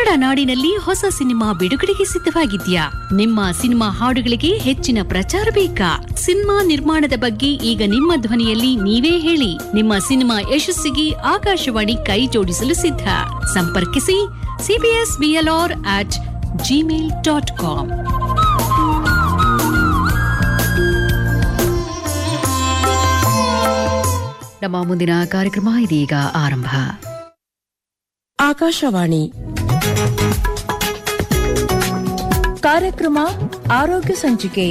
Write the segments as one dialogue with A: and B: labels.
A: ಕನ್ನಡ ನಾಡಿನಲ್ಲಿ ಹೊಸ ಸಿನಿಮಾ ಬಿಡುಗಡೆಗೆ ಸಿದ್ಧವಾಗಿದ್ಯಾ ನಿಮ್ಮ ಸಿನಿಮಾ ಹಾಡುಗಳಿಗೆ ಹೆಚ್ಚಿನ ಪ್ರಚಾರ ಬೇಕಾ ಸಿನಿಮಾ ನಿರ್ಮಾಣದ ಬಗ್ಗೆ ಈಗ ನಿಮ್ಮ ಧ್ವನಿಯಲ್ಲಿ ನೀವೇ ಹೇಳಿ ನಿಮ್ಮ ಸಿನಿಮಾ ಯಶಸ್ಸಿಗೆ ಆಕಾಶವಾಣಿ ಕೈ ಜೋಡಿಸಲು ಸಿದ್ಧ ಸಂಪರ್ಕಿಸಿ CBS BLR at Gmail dot com ನಮ್ಮ ಮುಂದಿನ ಕಾರ್ಯಕ್ರಮ ಇದೀಗ ಆರಂಭ
B: ಆಕಾಶವಾಣಿ ಕಾರ್ಯಕ್ರಮ ಆರೋಗ್ಯ ಸಂಚಿಕೆ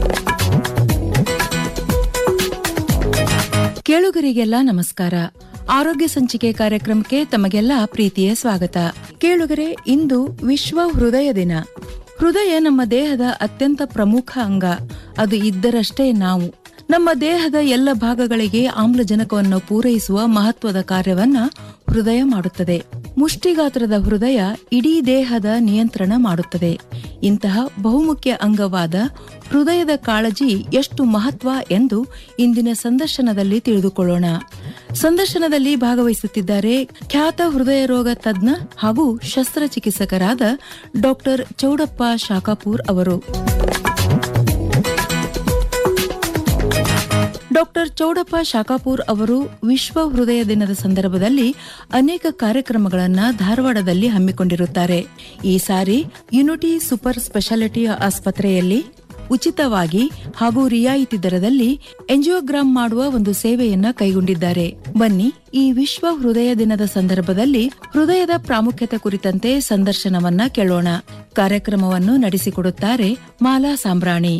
B: ಕೇಳುಗರಿಗೆಲ್ಲ ನಮಸ್ಕಾರ ಆರೋಗ್ಯ ಸಂಚಿಕೆ ಕಾರ್ಯಕ್ರಮಕ್ಕೆ ತಮಗೆಲ್ಲ ಪ್ರೀತಿಯ ಸ್ವಾಗತ ಕೇಳುಗರೆ ಇಂದು ವಿಶ್ವ ಹೃದಯ ದಿನ ಹೃದಯ ನಮ್ಮ ದೇಹದ ಅತ್ಯಂತ ಪ್ರಮುಖ ಅಂಗ ಅದು ಇದ್ದರಷ್ಟೇ ನಾವು ನಮ್ಮ ದೇಹದ ಎಲ್ಲ ಭಾಗಗಳಿಗೆ ಆಮ್ಲಜನಕವನ್ನು ಪೂರೈಸುವ ಮಹತ್ವದ ಕಾರ್ಯವನ್ನ ಹೃದಯ ಮಾಡುತ್ತದೆ ಮುಷ್ಟಿಗಾತ್ರದ ಹೃದಯ ಇಡೀ ದೇಹದ ನಿಯಂತ್ರಣ ಮಾಡುತ್ತದೆ ಇಂತಹ ಬಹುಮುಖ್ಯ ಅಂಗವಾದ ಹೃದಯದ ಕಾಳಜಿ ಎಷ್ಟು ಮಹತ್ವ ಎಂದು ಇಂದಿನ ಸಂದರ್ಶನದಲ್ಲಿ ತಿಳಿದುಕೊಳ್ಳೋಣ ಸಂದರ್ಶನದಲ್ಲಿ ಭಾಗವಹಿಸುತ್ತಿದ್ದಾರೆ ಖ್ಯಾತ ಹೃದಯ ರೋಗ ತಜ್ಞ ಹಾಗೂ ಶಸ್ತ್ರಚಿಕಿತ್ಸಕರಾದ ಡಾಕ್ಟರ್ ಚೌಡಪ್ಪ ಶಾಖಾಪೂರ್ ಅವರು ಡಾಕ್ಟರ್ ಚೌಡಪ್ಪ ಶಾಖಾಪೂರ್ ಅವರು ವಿಶ್ವ ಹೃದಯ ದಿನದ ಸಂದರ್ಭದಲ್ಲಿ ಅನೇಕ ಕಾರ್ಯಕ್ರಮಗಳನ್ನ ಧಾರವಾಡದಲ್ಲಿ ಹಮ್ಮಿಕೊಂಡಿರುತ್ತಾರೆ ಈ ಸಾರಿ ಯುನಿಟಿ ಸೂಪರ್ ಸ್ಪೆಷಾಲಿಟಿ ಆಸ್ಪತ್ರೆಯಲ್ಲಿ ಉಚಿತವಾಗಿ ಹಾಗೂ ರಿಯಾಯಿತಿ ದರದಲ್ಲಿ ಎಂಜಿಯೋಗ್ರಾಮ್ ಮಾಡುವ ಒಂದು ಸೇವೆಯನ್ನ ಕೈಗೊಂಡಿದ್ದಾರೆ ಬನ್ನಿ ಈ ವಿಶ್ವ ಹೃದಯ ದಿನದ ಸಂದರ್ಭದಲ್ಲಿ ಹೃದಯದ ಪ್ರಾಮುಖ್ಯತೆ ಕುರಿತಂತೆ ಸಂದರ್ಶನವನ್ನ ಕೇಳೋಣ ಕಾರ್ಯಕ್ರಮವನ್ನು ನಡೆಸಿಕೊಡುತ್ತಾರೆ ಮಾಲಾ ಸಾಂಬ್ರಾಣಿ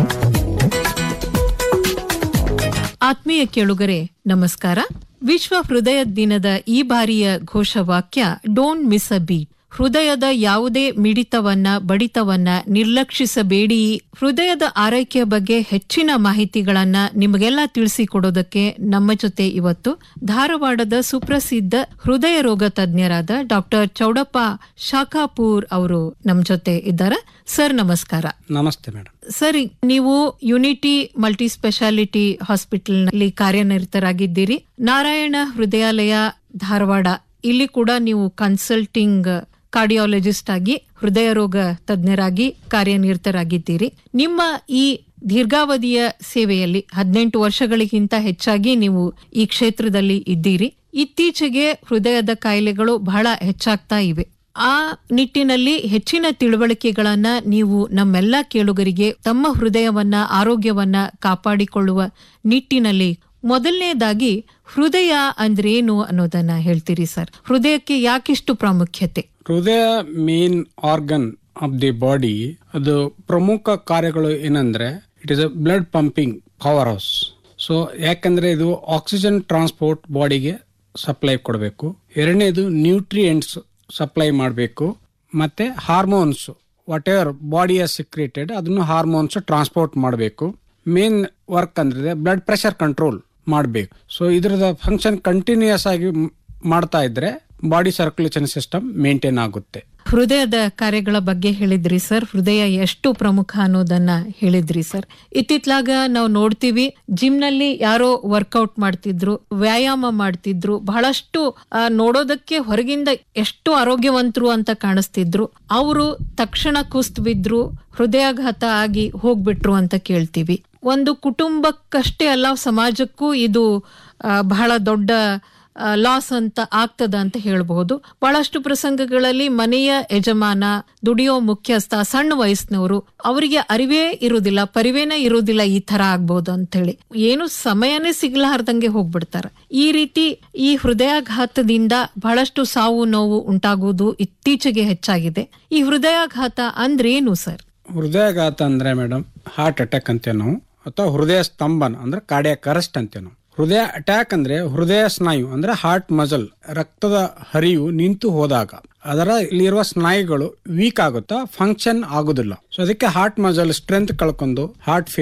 C: ಆತ್ಮೀಯ ಕೇಳುಗರೆ ನಮಸ್ಕಾರ ವಿಶ್ವ ಹೃದಯ ದಿನದ ಈ ಬಾರಿಯ ಘೋಷವಾಕ್ಯ ಡೋಂಟ್ ಮಿಸ್ ಅ ಬೀಟ್ ಹೃದಯದ ಯಾವುದೇ ಮಿಡಿತವನ್ನ ಬಡಿತವನ್ನ ನಿರ್ಲಕ್ಷಿಸಬೇಡಿ ಹೃದಯದ ಆರೈಕೆಯ ಬಗ್ಗೆ ಹೆಚ್ಚಿನ ಮಾಹಿತಿಗಳನ್ನ ನಿಮಗೆಲ್ಲ ತಿಳಿಸಿಕೊಡೋದಕ್ಕೆ ನಮ್ಮ ಜೊತೆ ಇವತ್ತು ಧಾರವಾಡದ ಸುಪ್ರಸಿದ್ಧ ಹೃದಯ ರೋಗ ತಜ್ಞರಾದ ಡಾಕ್ಟರ್ ಚೌಡಪ್ಪ ಶಾಖಾಪೂರ್ ಅವರು ನಮ್ಮ ಜೊತೆ ಇದ್ದಾರೆ ಸರ್ ನಮಸ್ಕಾರ
D: ನಮಸ್ತೆ ಮೇಡಮ್
C: ಸರಿ ನೀವು ಯುನಿಟಿ ಮಲ್ಟಿ ಸ್ಪೆಷಾಲಿಟಿ ಹಾಸ್ಪಿಟಲ್ ನಲ್ಲಿ ಕಾರ್ಯನಿರತರಾಗಿದ್ದೀರಿ ನಾರಾಯಣ ಹೃದಯಾಲಯ ಧಾರವಾಡ ಇಲ್ಲಿ ಕೂಡ ನೀವು ಕನ್ಸಲ್ಟಿಂಗ್ ಕಾರ್ಡಿಯಾಲಜಿಸ್ಟ್ ಆಗಿ ಹೃದಯ ರೋಗ ತಜ್ಞರಾಗಿ ಕಾರ್ಯನಿರತರಾಗಿದ್ದೀರಿ ನಿಮ್ಮ ಈ ದೀರ್ಘಾವಧಿಯ ಸೇವೆಯಲ್ಲಿ ಹದಿನೆಂಟು ವರ್ಷಗಳಿಗಿಂತ ಹೆಚ್ಚಾಗಿ ನೀವು ಈ ಕ್ಷೇತ್ರದಲ್ಲಿ ಇದ್ದೀರಿ ಇತ್ತೀಚೆಗೆ ಹೃದಯದ ಕಾಯಿಲೆಗಳು ಬಹಳ ಹೆಚ್ಚಾಗ್ತಾ ಇವೆ ಆ ನಿಟ್ಟಿನಲ್ಲಿ ಹೆಚ್ಚಿನ ತಿಳುವಳಿಕೆಗಳನ್ನ ನೀವು ನಮ್ಮೆಲ್ಲ ಕೇಳುಗರಿಗೆ ತಮ್ಮ ಹೃದಯವನ್ನ ಆರೋಗ್ಯವನ್ನ ಕಾಪಾಡಿಕೊಳ್ಳುವ ನಿಟ್ಟಿನಲ್ಲಿ ಮೊದಲನೇದಾಗಿ ಹೃದಯ ಅಂದ್ರೇನು ಅನ್ನೋದನ್ನ ಹೇಳ್ತೀರಿ ಸರ್ ಹೃದಯಕ್ಕೆ ಯಾಕಿಷ್ಟು ಪ್ರಾಮುಖ್ಯತೆ
D: ಹೃದಯ main organ of the body ಅದು ಪ್ರಮುಖ ಕಾರ್ಯಗಳು ಏನಂದ್ರೆ it is a blood pumping powerhouse so ಯಾಕಂದ್ರೆ ಇದು ಆಕ್ಸಿಜನ್ ಟ್ರಾನ್ಸ್ಪೋರ್ಟ್ ಬಾಡಿಗೆ ಸಪ್ಲೈ ಕೊಡಬೇಕು ಎರಡನೇದು ನ್ಯೂಟ್ರಿಯೆಂಟ್ಸ್ ಸಪ್ಲೈ ಮಾಡಬೇಕು ಮತ್ತೆ ಹಾರ್ಮೋನ್ಸ್ ವಾಟ್ ಎವರ್ ಬಾಡಿಯ ಸಿಕ್ರೇಟೆಡ್ ಅದನ್ನು ಹಾರ್ಮೋನ್ಸ್ ಟ್ರಾನ್ಸ್ಪೋರ್ಟ್ ಮಾಡಬೇಕು ಮೇನ್ ವರ್ಕ್ ಅಂದ್ರೆ ಬ್ಲಡ್ ಪ್ರೆಷರ್ ಕಂಟ್ರೋಲ್ ಮಾಡಬೇಕು ಸೊ ಇದ್ರದ ಫಂಕ್ಷನ್ ಕಂಟಿನ್ಯೂಸ್ ಆಗಿ ಮ್- ಮಾಡ್ತಾ ಇದ್ರೆ ಬಾಡಿ ಸರ್ಕ್ಯುಲೇಷನ್ ಸಿಸ್ಟಮ್ ಮೇಂಟೈನ್ ಆಗುತ್ತೆ
C: ಹೃದಯದ ಕಾರ್ಯಗಳ ಬಗ್ಗೆ ಹೇಳಿದ್ರಿ ಸರ್ ಹೃದಯ ಎಷ್ಟು ಪ್ರಮುಖ ಅನ್ನೋದನ್ನ ಹೇಳಿದ್ರಿ ಸರ್ ಇತ್ತಿತ್ಲಾಗ ನಾವು ನೋಡ್ತೀವಿ ಜಿಮ್ ನಲ್ಲಿ ಯಾರೋ ವರ್ಕೌಟ್ ಮಾಡ್ತಿದ್ರು ವ್ಯಾಯಾಮ ಮಾಡ್ತಿದ್ರು ಬಹಳಷ್ಟು ಆ, ನೋಡೋದಕ್ಕೆ ಹೊರಗಿಂದ ಎಷ್ಟು ಆರೋಗ್ಯವಂತರು ಅಂತ ಕಾಣಿಸ್ತಿದ್ರು ಅವರು ತಕ್ಷಣ ಕುಸ್ತ್ ಬಿದ್ರು ಹೃದಯಾಘಾತ ಆಗಿ ಹೋಗ್ಬಿಟ್ರು ಅಂತ ಕೇಳ್ತೀವಿ ಒಂದು ಕುಟುಂಬಕ್ಕಷ್ಟೇ ಅಲ್ಲ ಸಮಾಜಕ್ಕೂ ಇದು ಆ, ಬಹಳ ದೊಡ್ಡ ಲಾಸ್ ಅಂತ ಆಗ್ತದ ಅಂತ ಹೇಳಬಹುದು ಬಹಳಷ್ಟು ಪ್ರಸಂಗಗಳಲ್ಲಿ ಮನೆಯ ಯಜಮಾನ ದುಡಿಯೋ ಮುಖ್ಯಸ್ಥ ಸಣ್ಣ ವಯಸ್ಸಿನವರು ಅವರಿಗೆ ಅರಿವೇ ಇರುವುದಿಲ್ಲ ಪರಿವೇನೇ ಇರುವುದಿಲ್ಲ ಈ ತರ ಆಗ್ಬಹುದು ಅಂತ ಹೇಳಿ ಏನು ಸಮಯನೇ ಸಿಗ್ಲಾರ್ದಂಗೆ ಹೋಗ್ಬಿಡ್ತಾರೆ ಈ ರೀತಿ ಈ ಹೃದಯಾಘಾತದಿಂದ ಬಹಳಷ್ಟು ಸಾವು ನೋವು ಉಂಟಾಗುವುದು ಇತ್ತೀಚೆಗೆ ಹೆಚ್ಚಾಗಿದೆ ಈ ಹೃದಯಾಘಾತ ಅಂದ್ರೇನು ಸರ್
D: ಹೃದಯಾಘಾತ ಅಂದ್ರೆ ಮೇಡಮ್ ಹಾರ್ಟ್ ಅಟ್ಯಾಕ್ ಅಂತೀವಿ ನಾವು ಅಥವಾ ಹೃದಯ ಸ್ತಂಭನ ಅಂದ್ರೆ ಕಾರ್ಡಿಯಾಕ್ ಅರೆಸ್ಟ್ ಅಂತೀವಿ ನಾವು ಹೃದಯ ಅಟ್ಯಾಕ್ ಅಂದ್ರೆ ಹೃದಯ ಸ್ನಾಯು ಅಂದ್ರೆ ಹಾರ್ಟ್ ಮಜಲ್ ರಕ್ತದ ಹರಿವು ನಿಂತು ಹೋದಾಗ ಅದರ ಇಲ್ಲಿರುವ ಸ್ನಾಯುಗಳು ವೀಕ್ ಆಗುತ್ತಾ ಫಂಕ್ಷನ್ ಆಗುದಿಲ್ಲ ಸೊ ಅದಕ್ಕೆ ಹಾರ್ಟ್ ಮಜಲ್ ಸ್ಟ್ರೆಂತ್ ಕಳ್ಕೊಂಡು ಹಾರ್ಟ್